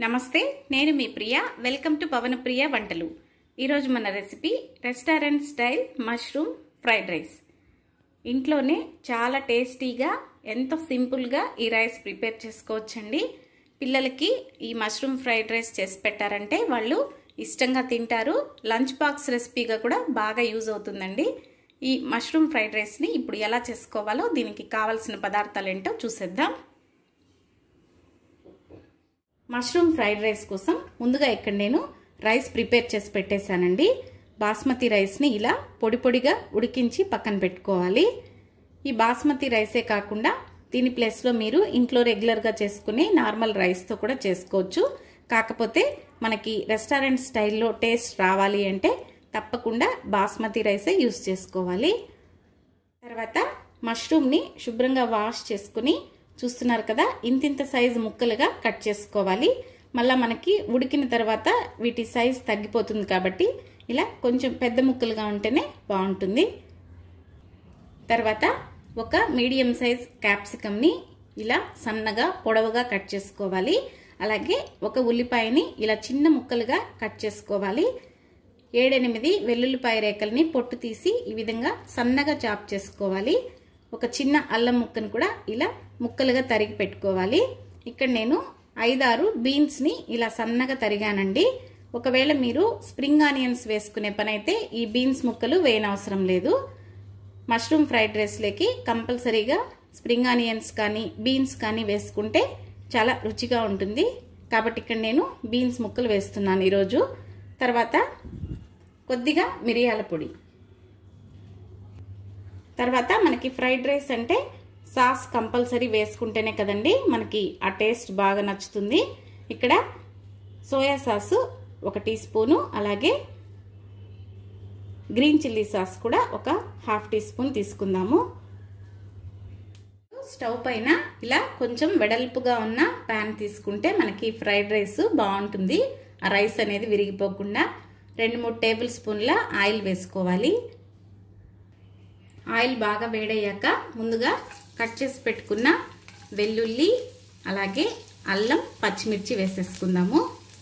నమస్తే నేను మీ ప్రియ welcome to పవన ప్రియ వంటలు ఈరోజు మన recipe restaurant style mushroom fried rice ఇంట్లోనే చాలా టేస్టీగా ఎంతో సింపుల్గా ఈ రైస్ ప్రిపేర్ చేసుకోవచ్చండి పిల్లలకి ఈ మష్రూమ్ ఫ్రైడ్ రైస్ చేసి పెట్టారంటే వాళ్ళు ఇష్టంగా తింటారు లంచ్ బాక్స్ రెసిపీగా కూడా బాగా యూజ్ అవుతుందండి ఈ మష్రూమ్ ఫ్రైడ్ రైస్ని ఇప్పుడు ఎలా చేసుకోవాలో దీనికి కావాల్సిన పదార్థాలు ఏంటో చూసేద్దాం మష్రూమ్ ఫ్రైడ్ రైస్ కోసం ముందుగా ఇక్కడ నేను రైస్ ప్రిపేర్ చేసి పెట్టేశానండి బాస్మతి రైస్ని ఇలా పొడి పొడిగా ఉడికించి పక్కన పెట్టుకోవాలి ఈ బాస్మతి రైసే కాకుండా దీని ప్లేస్లో మీరు ఇంట్లో రెగ్యులర్గా చేసుకునే నార్మల్ రైస్తో కూడా చేసుకోవచ్చు కాకపోతే మనకి రెస్టారెంట్ స్టైల్లో టేస్ట్ రావాలి అంటే తప్పకుండా బాస్మతి రైసే యూస్ చేసుకోవాలి తర్వాత మష్రూమ్ని శుభ్రంగా వాష్ చేసుకుని చూస్తున్నారు కదా ఇంతింత సైజు ముక్కలుగా కట్ చేసుకోవాలి మళ్ళీ మనకి ఉడికిన తర్వాత వీటి సైజ్ తగ్గిపోతుంది కాబట్టి ఇలా కొంచెం పెద్ద ముక్కలుగా ఉంటేనే బాగుంటుంది తర్వాత ఒక మీడియం సైజ్ క్యాప్సికమ్ని ఇలా సన్నగా పొడవుగా కట్ చేసుకోవాలి అలాగే ఒక ఉల్లిపాయని ఇలా చిన్న ముక్కలుగా కట్ చేసుకోవాలి ఏడెనిమిది వెల్లుల్లిపాయ రేకల్ని పొట్టు తీసి ఈ విధంగా సన్నగా చాప్ చేసుకోవాలి ఒక చిన్న అల్లం ముక్కను కూడా ఇలా ముక్కలుగా తరిగి పెట్టుకోవాలి ఇక్కడ నేను ఐదారు బీన్స్ని ఇలా సన్నగా తరిగానండి ఒకవేళ మీరు స్ప్రింగ్ ఆనియన్స్ వేసుకునే పని అయితే ఈ బీన్స్ ముక్కలు వేయనవసరం లేదు మష్రూమ్ ఫ్రైడ్ రైస్లోకి కంపల్సరీగా స్ప్రింగ్ ఆనియన్స్ కానీ బీన్స్ కానీ వేసుకుంటే చాలా రుచిగా ఉంటుంది కాబట్టి ఇక్కడ నేను బీన్స్ ముక్కలు వేస్తున్నాను ఈరోజు తర్వాత కొద్దిగా మిరియాల పొడి తర్వాత మనకి ఫ్రైడ్ రైస్ అంటే సాస్ కంపల్సరీ వేసుకుంటేనే కదండి మనకి ఆ టేస్ట్ బాగా నచ్చుతుంది ఇక్కడ సోయా సాసు ఒక టీ స్పూను అలాగే గ్రీన్ చిల్లీ సాస్ కూడా ఒక హాఫ్ టీ స్పూన్ తీసుకుందాము స్టవ్ పైన ఇలా కొంచెం వెడల్పుగా ఉన్న ప్యాన్ తీసుకుంటే మనకి ఫ్రైడ్ రైస్ బాగుంటుంది ఆ రైస్ అనేది విరిగిపోకుండా రెండు మూడు టేబుల్ స్పూన్ల ఆయిల్ వేసుకోవాలి ఆయిల్ బాగా వేడయ్యాక ముందుగా కట్ చేసి పెట్టుకున్న వెల్లుల్లి అలాగే అల్లం పచ్చిమిర్చి వేసేసుకుందాము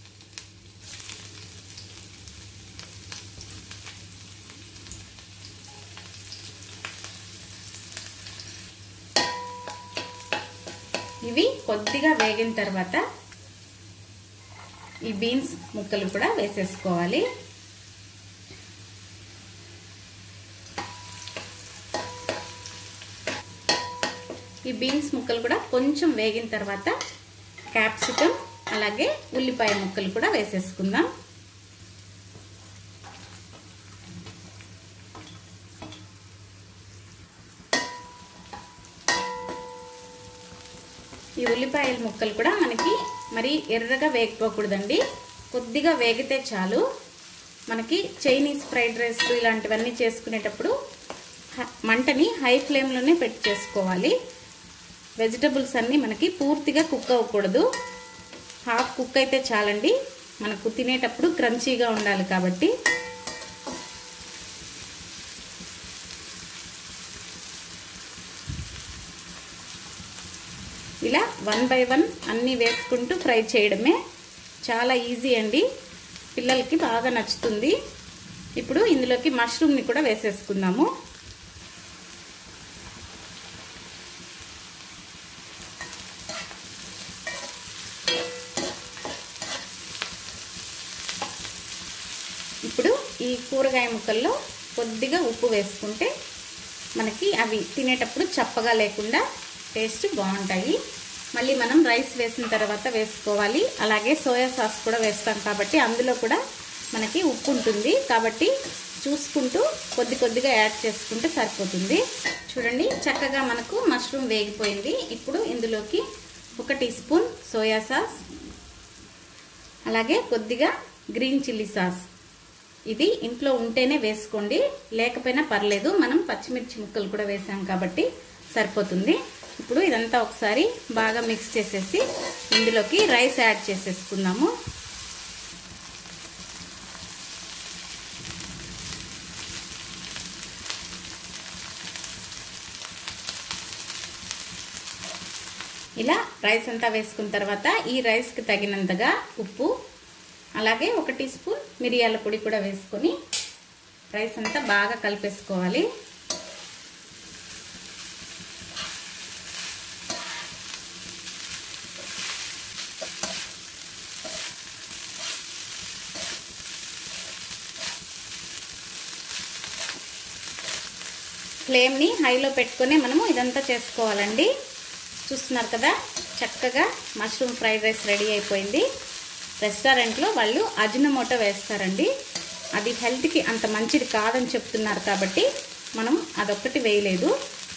ఇవి కొద్దిగా వేగిన తర్వాత ఈ బీన్స్ ముక్కలు కూడా వేసేసుకోవాలి ఈ బీన్స్ ముక్కలు కూడా కొంచెం వేగిన తర్వాత క్యాప్సికమ్ అలాగే ఉల్లిపాయ ముక్కలు కూడా వేసేసుకుందాం ఈ ఉల్లిపాయల ముక్కలు కూడా మనకి మరి ఎర్రగా వేగిపోకూడదండి కొద్దిగా వేగితే చాలు మనకి చైనీస్ ఫ్రైడ్ రైస్ ఇలాంటివన్నీ చేసుకునేటప్పుడు మంటని హై ఫ్లేమ్లోనే పెట్టి చేసుకోవాలి వెజిటబుల్స్ అన్నీ మనకి పూర్తిగా కుక్ అవ్వకూడదు హాఫ్ కుక్ అయితే చాలండి మనకు తినేటప్పుడు క్రంచీగా ఉండాలి కాబట్టి ఇలా వన్ బై వన్ అన్నీ వేసుకుంటూ ఫ్రై చేయడమే చాలా ఈజీ అండి పిల్లలకి బాగా నచ్చుతుంది ఇప్పుడు ఇందులోకి మష్రూమ్ని కూడా వేసేసుకుందాము ఇప్పుడు ఈ కూరగాయ ముక్కల్లో కొద్దిగా ఉప్పు వేసుకుంటే మనకి అవి తినేటప్పుడు చప్పగా లేకుండా టేస్ట్ బాగుంటాయి మళ్ళీ మనం రైస్ వేసిన తర్వాత వేసుకోవాలి అలాగే సోయా సాస్ కూడా వేస్తాం కాబట్టి అందులో కూడా మనకి ఉప్పు ఉంటుంది కాబట్టి చూసుకుంటూ కొద్ది కొద్దిగా యాడ్ చేసుకుంటే సరిపోతుంది చూడండి చక్కగా మనకు మష్రూమ్ వేగిపోయింది ఇప్పుడు ఇందులోకి ఒక టీ స్పూన్ సోయా సాస్ అలాగే కొద్దిగా గ్రీన్ చిల్లీ సాస్ ఇది ఇంట్లో ఉంటేనే వేసుకోండి లేకపోయినా పర్లేదు మనం పచ్చిమిర్చి ముక్కలు కూడా వేసాం కాబట్టి సరిపోతుంది ఇప్పుడు ఇదంతా ఒకసారి బాగా మిక్స్ చేసేసి ఇందులోకి రైస్ యాడ్ చేసేసుకుందాము ఇలా రైస్ అంతా వేసుకున్న తర్వాత ఈ రైస్కి తగినంతగా ఉప్పు అలాగే ఒక టీ స్పూన్ మిరియాల పొడి కూడా వేసుకొని రైస్ అంతా బాగా కలిపేసుకోవాలి ఫ్లేమ్ని హైలో పెట్టుకొని మనము ఇదంతా చేసుకోవాలండి చూస్తున్నారు కదా చక్కగా మష్రూమ్ ఫ్రైడ్ రైస్ రెడీ అయిపోయింది రెస్టారెంట్లో వాళ్ళు అజినమోటో వేస్తారండి అది హెల్త్కి అంత మంచిది కాదని చెప్తున్నారు కాబట్టి మనం అదొక్కటి వేయలేదు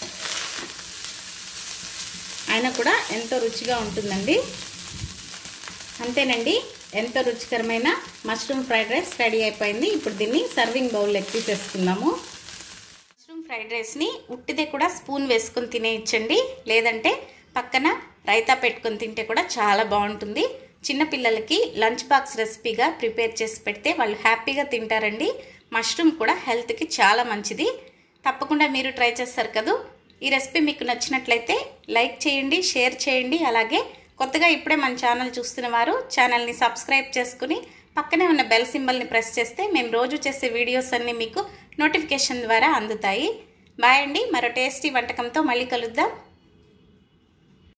అయినా కూడా ఎంతో రుచిగా ఉంటుందండి అంతేనండి ఎంతో రుచికరమైన మష్రూమ్ ఫ్రైడ్ రైస్ రెడీ అయిపోయింది ఇప్పుడు దీన్ని సర్వింగ్ బౌల్లో తీసేసుకుందాము మష్రూమ్ ఫ్రైడ్ రైస్ని ఉట్టిదే కూడా స్పూన్ వేసుకొని తినేయచ్చండి లేదంటే పక్కన రైతా పెట్టుకొని తింటే కూడా చాలా బాగుంటుంది చిన్నపిల్లలకి లంచ్ బాక్స్ రెసిపీగా ప్రిపేర్ చేసి పెడితే వాళ్ళు హ్యాపీగా తింటారండి మష్రూమ్ కూడా హెల్త్కి చాలా మంచిది తప్పకుండా మీరు ట్రై చేస్తారు కదూ ఈ రెసిపీ మీకు నచ్చినట్లయితే లైక్ చేయండి షేర్ చేయండి అలాగే కొత్తగా ఇప్పుడే మన ఛానల్ చూస్తున్న వారు ఛానల్ని సబ్స్క్రైబ్ చేసుకుని పక్కనే ఉన్న బెల్ సింబల్ని ప్రెస్ చేస్తే మేము రోజు చేసే వీడియోస్ అన్నీ మీకు నోటిఫికేషన్ ద్వారా అందుతాయి బాయ్ అండి మరో టేస్టీ వంటకంతో మళ్ళీ కలుద్దాం